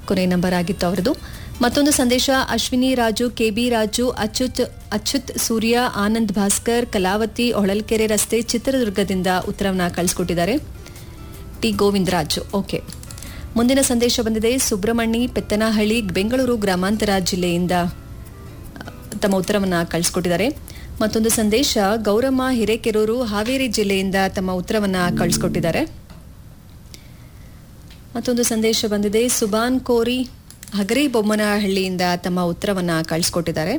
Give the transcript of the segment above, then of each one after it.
ಕೊನೆ ನಂಬರ್ ಆಗಿತ್ತು ಅವರದು ಮತ್ತೊಂದು ಸಂದೇಶ ಅಶ್ವಿನಿ ರಾಜು ಕೆಬಿ ರಾಜು ಅಚ್ಯುತ್ ಅಚ್ಯುತ್ ಸೂರ್ಯ ಆನಂದ್ ಭಾಸ್ಕರ್ ಕಲಾವತಿ ಹೊಳಲ್ಕೆರೆ ರಸ್ತೆ ಚಿತ್ರದುರ್ಗದಿಂದ ಉತ್ತರವನ್ನ ಕಳಿಸ್ಕೊಟ್ಟಿದ್ದಾರೆ ಟಿ ಗೋವಿಂದರಾಜು ಓಕೆ ಮುಂದಿನ ಸಂದೇಶ ಬಂದಿದೆ ಸುಬ್ರಹ್ಮಣಿ ಪೆತ್ತನಹಳ್ಳಿ ಬೆಂಗಳೂರು ಗ್ರಾಮಾಂತರ ಜಿಲ್ಲೆಯಿಂದ ತಮ್ಮ ಉತ್ತರವನ್ನ ಕಳಿಸ್ಕೊಟ್ಟಿದ್ದಾರೆ ಮತ್ತೊಂದು ಸಂದೇಶ ಗೌರಮ್ಮ ಹಿರೇಕೆರೂರು ಹಾವೇರಿ ಜಿಲ್ಲೆಯಿಂದ ತಮ್ಮ ಉತ್ತರವನ್ನ ಕಳಿಸ್ಕೊಟ್ಟಿದ್ದಾರೆ ಮತ್ತೊಂದು ಸಂದೇಶ ಬಂದಿದೆ ಸುಬಾನ್ ಕೋರಿ ಹಗರಿ ಬೊಮ್ಮನಹಳ್ಳಿಯಿಂದ ತಮ್ಮ ಉತ್ತರವನ್ನ ಕಳಿಸ್ಕೊಟ್ಟಿದ್ದಾರೆ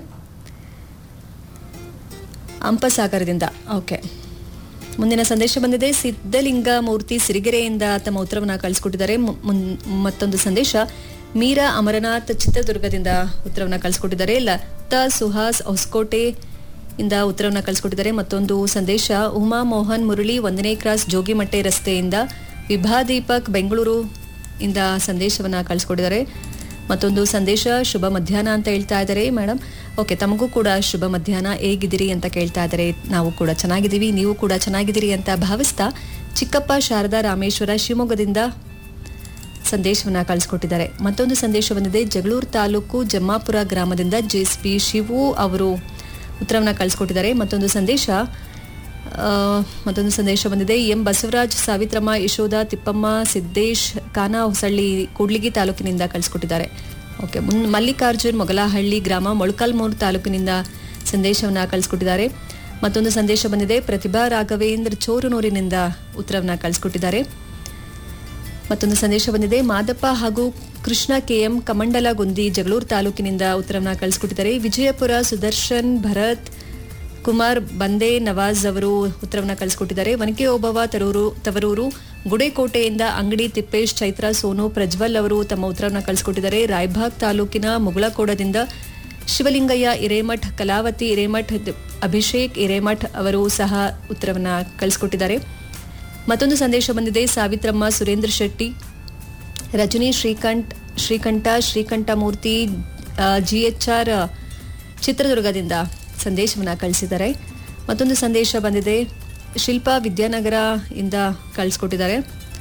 ಅಂಪಸಾಗರದಿಂದ ಓಕೆ ಮುಂದಿನ ಸಂದೇಶ ಬಂದಿದೆ ಸಿದ್ಧಲಿಂಗ ಮೂರ್ತಿ ಸಿರಿಗೆರೆಯಿಂದ ತಮ್ಮ ಉತ್ತರವನ್ನ ಕಳಿಸ್ಕೊಟ್ಟಿದ್ದಾರೆ ಮು- ಮುನ್- ಮತ್ತೊಂದು ಸಂದೇಶ ಮೀರಾ ಅಮರನಾಥ್ ಚಿತ್ರದುರ್ಗದಿಂದ ಉತ್ತರವನ್ನ ಕಳಿಸ್ಕೊಟ್ಟಿದ್ದಾರೆ ಲತಾ ಸುಹಾಸ್ ಹೊಸಕೋಟೆ ಇಂದ ಉತ್ತರವನ್ನ ಕಳಿಸ್ಕೊಟ್ಟಿದ್ದಾರೆ ಮತ್ತೊಂದು ಸಂದೇಶ ಉಮಾ ಮೋಹನ್ ಮುರಳಿ ಒಂದನೇ ಕ್ರಾಸ್ ಜೋಗಿಮಟ್ಟೆ ರಸ್ತೆಯಿಂದ ವಿಭಾ ದೀಪಕ್ ಬೆಂಗಳೂರು ಇಂದ ಸಂದೇಶವನ್ನ ಕಳಿಸ್ಕೊಟ್ಟಿದ್ದಾರೆ ಮತ್ತೊಂದು ಸಂದೇಶ ಶುಭ ಮಧ್ಯಾಹ್ನ ಅಂತ ಹೇಳ್ತಾ ಇದ್ದಾರೆ ಮೇಡಮ್ ಓಕೆ ತಮಗೂ ಕೂಡ ಶುಭ ಮಧ್ಯಾಹ್ನ ಹೇಗಿದ್ದೀರಿ ಅಂತ ಕೇಳ್ತಾ ಇದ್ದಾರೆ ನಾವು ಕೂಡ ಚೆನ್ನಾಗಿದ್ದೀವಿ ನೀವು ಕೂಡ ಚೆನ್ನಾಗಿದ್ದೀರಿ ಅಂತ ಭಾವಿಸ್ತಾ ಚಿಕ್ಕಪ್ಪ ಶಾರದಾ ರಾಮೇಶ್ವರ ಶಿವಮೊಗ್ಗದಿಂದ ಸಂದೇಶವನ್ನ ಕಳಿಸ್ಕೊಟ್ಟಿದ್ದಾರೆ ಮತ್ತೊಂದು ಸಂದೇಶ ಬಂದಿದೆ ಜಗಳೂರು ತಾಲೂಕು ಜಮ್ಮಾಪುರ ಗ್ರಾಮದಿಂದ ಜೆಎಸ್ಪಿ ಶಿವು ಅವರು ಉತ್ತರವನ್ನ ಕಳಿಸ್ಕೊಟ್ಟಿದ್ದಾರೆ ಮತ್ತೊಂದು ಸಂದೇಶ ಆ, ಮತ್ತೊಂದು ಸಂದೇಶ ಬಂದಿದೆ ಎಂ ಬಸವರಾಜ್ ಸಾವಿತ್ರಮ್ಮ ಯಶೋಧ ತಿಪ್ಪಮ್ಮ ಸಿದ್ದೇಶ್ ಕಾನಾ ಹೊಸಳ್ಳಿ ಕೂಡ್ಲಿಗಿ ತಾಲೂಕಿನಿಂದ ಕಳಿಸ್ಕೊಟ್ಟಿದ್ದಾರೆ ಓಕೆ ಮುನ್ ಮಲ್ಲಿಕಾರ್ಜುನ್ ಮೊಗಲಹಳ್ಳಿ ಗ್ರಾಮ ಮೊಳಕಾಲ್ಮೂರು ತಾಲೂಕಿನಿಂದ ಸಂದೇಶವನ್ನ ಕಳಿಸ್ಕೊಟ್ಟಿದ್ದಾರೆ ಮತ್ತೊಂದು ಸಂದೇಶ ಬಂದಿದೆ ಪ್ರತಿಭಾ ರಾಘವೇಂದ್ರ ಚೋರುನೂರಿನಿಂದ ಉತ್ತರವನ್ನ ಕಳಿಸ್ಕೊಟ್ಟಿದ್ದಾರೆ ಮತ್ತೊಂದು ಸಂದೇಶ ಬಂದಿದೆ ಮಾದಪ್ಪ ಹಾಗೂ ಕೃಷ್ಣ ಕೆಎಂ ಕಮಂಡಲಗುಂದಿ ಜಗಳೂರು ತಾಲೂಕಿನಿಂದ ಉತ್ತರವನ್ನ ಕಳಿಸ್ಕೊಟ್ಟಿದ್ದಾರೆ ವಿಜಯಪುರ ಸುದರ್ಶನ್ ಭರತ್ ಕುಮಾರ್ ಬಂದೆ ನವಾಜ್ ಅವರು ಉತ್ತರವನ್ನ ಕಳಿಸ್ಕೊಟ್ಟಿದ್ದಾರೆ ವನಕೆ ಓಬವ್ವ ತರೂರು ತವರೂರು ಗುಡೇಕೋಟೆಯಿಂದ ಅಂಗಡಿ ತಿಪ್ಪೇಶ್ ಚೈತ್ರ ಸೋನು ಪ್ರಜ್ವಲ್ ಅವರು ತಮ್ಮ ಉತ್ತರವನ್ನ ಕಳಿಸ್ಕೊಟ್ಟಿದ್ದಾರೆ ರಾಯಭಾಗ್ ತಾಲೂಕಿನ ಮುಗಳಕೋಡದಿಂದ ಶಿವಲಿಂಗಯ್ಯ ಹಿರೇಮಠ್ ಕಲಾವತಿ ಹಿರೇಮಠ್ ದ್- ಅಭಿಷೇಕ್ ಹಿರೇಮಠ್ ಅವರು ಸಹ ಉತ್ತರವನ್ನ ಕಳಿಸ್ಕೊಟ್ಟಿದ್ದಾರೆ ಮತ್ತೊಂದು ಸಂದೇಶ ಬಂದಿದೆ ಸಾವಿತ್ರಮ್ಮ ಸುರೇಂದ್ರ ಶೆಟ್ಟಿ ರಜನಿ ಶ್ರೀಕಂಠ್ ಶ್ರೀಕಂಠ ಶ್ರೀಕಂಠಮೂರ್ತಿ ಜಿಎಚ್ಆರ್ ಚಿತ್ರದುರ್ಗದಿಂದ ಸಂದೇಶವನ್ನ ಕಳಿಸಿದ್ದಾರೆ ಮತ್ತೊಂದು ಸಂದೇಶ ಬಂದಿದೆ ಶಿಲ್ಪಾ ವಿದ್ಯಾನಗರ ಇಂದ ಕಳಿಸ್ಕೊಟ್ಟಿದ್ದಾರೆ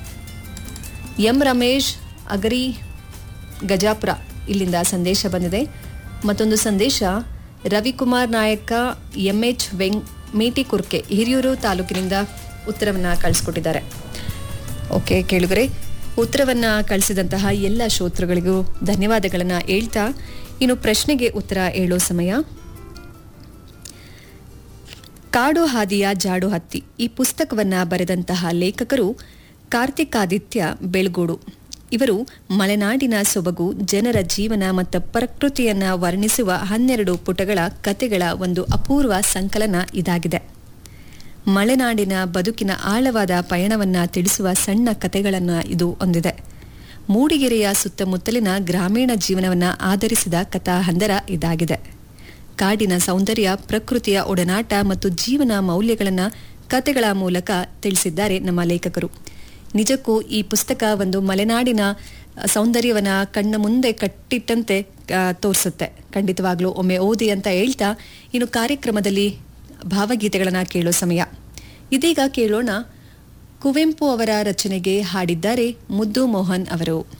ಎಂ ರಮೇಶ್ ಅಗರಿ ಗಜಾಪುರ ಇಲ್ಲಿಂದ ಸಂದೇಶ ಬಂದಿದೆ ಮತ್ತೊಂದು ಸಂದೇಶ ರವಿಕುಮಾರ್ ನಾಯಕ ಎಂಎಚ್ ವೆಂಗ್ ಮೇಟಿ ಕುರ್ಕೆ ಹಿರಿಯೂರು ತಾಲೂಕಿನಿಂದ ಉತ್ತರವನ್ನ ಕಳಿಸ್ಕೊಟ್ಟಿದ್ದಾರೆ ಓಕೆ ಕೇಳುಗರೆ ಉತ್ತರವನ್ನ ಕಳಿಸಿದಂತಹ ಎಲ್ಲ ಶ್ರೋತೃಗಳಿಗೂ ಧನ್ಯವಾದಗಳನ್ನ ಹೇಳ್ತಾ ಇನ್ನು ಪ್ರಶ್ನೆಗೆ ಉತ್ತರ ಹೇಳೋ ಸಮಯ ಕಾಡು ಹಾದಿಯ ಜಾಡು ಹತ್ತಿ ಈ ಪುಸ್ತಕವನ್ನ ಬರೆದಂತಹ ಲೇಖಕರು ಕಾರ್ತಿಕಾದಿತ್ಯ ಬೆಳ್ಗೋಡು ಇವರು ಮಲೆನಾಡಿನ ಸೊಬಗು ಜನರ ಜೀವನ ಮತ್ತು ಪ್ರಕೃತಿಯನ್ನ ವರ್ಣಿಸುವ ಹನ್ನೆರಡು ಪುಟಗಳ ಕತೆಗಳ ಒಂದು ಅಪೂರ್ವ ಸಂಕಲನ ಇದಾಗಿದೆ ಮಲೆನಾಡಿನ ಬದುಕಿನ ಆಳವಾದ ಪಯಣವನ್ನ ತಿಳಿಸುವ ಸಣ್ಣ ಕತೆಗಳನ್ನ ಇದು ಹೊಂದಿದೆ ಮೂಡಿಗೆರೆಯ ಸುತ್ತಮುತ್ತಲಿನ ಗ್ರಾಮೀಣ ಜೀವನವನ್ನ ಆಧರಿಸಿದ ಕಥಾ ಹಂದರ ಇದಾಗಿದೆ ಕಾಡಿನ ಸೌಂದರ್ಯ ಪ್ರಕೃತಿಯ ಒಡನಾಟ ಮತ್ತು ಜೀವನ ಮೌಲ್ಯಗಳನ್ನ ಕತೆಗಳ ಮೂಲಕ ತಿಳಿಸಿದ್ದಾರೆ ನಮ್ಮ ಲೇಖಕರು ನಿಜಕ್ಕೂ ಈ ಪುಸ್ತಕ ಒಂದು ಮಲೆನಾಡಿನ ಸೌಂದರ್ಯವನ್ನ ಕಣ್ಣ ಮುಂದೆ ಕಟ್ಟಿಟ್ಟಂತೆ ಆ, ತೋರಿಸುತ್ತೆ ಖಂಡಿತವಾಗ್ಲೂ ಒಮ್ಮೆ ಓದಿ ಅಂತ ಹೇಳ್ತಾ ಇನ್ನು ಕಾರ್ಯಕ್ರಮದಲ್ಲಿ ಭಾವಗೀತೆಗಳನ್ನ ಕೇಳೋ ಸಮಯ ಇದೀಗ ಕೇಳೋಣ ಕುವೆಂಪು ಅವರ ರಚನೆಗೆ ಹಾಡಿದ್ದಾರೆ ಮುದ್ದು ಮೋಹನ್ ಅವರು